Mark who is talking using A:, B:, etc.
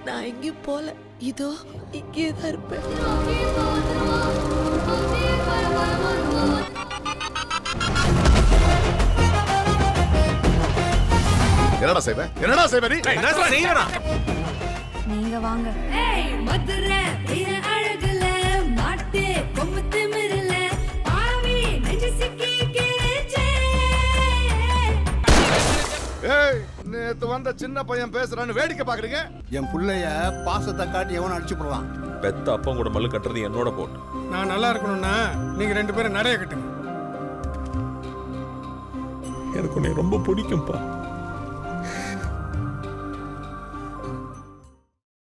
A: நான் எங்கேயும் போல இதோ இங்கே தான் இருப்பேன்
B: என்னடா செய்வ என்னடா செய்வ நீ
C: நீங்க வாங்க
D: மதுரை வீர அழகுல மாட்டு கொம்பு திமிருல பாவி நெஞ்சு சிக்கி கிழிச்சே
B: ஏய் நேத்து வந்த சின்ன பையன் பேசுறான்னு வேடிக்கை பாக்குறீங்க
E: என் புள்ளைய பாசத்தை காட்டி எவனும் அடிச்சு போடலாம்
F: பெத்த அப்பம் கூட மல்லு கட்டுறது என்னோட போட்டு
G: நான் நல்லா இருக்கணும்னா நீங்க ரெண்டு பேரும் நிறைய கட்டுங்க
F: எனக்கு உன்னை ரொம்ப பிடிக்கும்ப்பா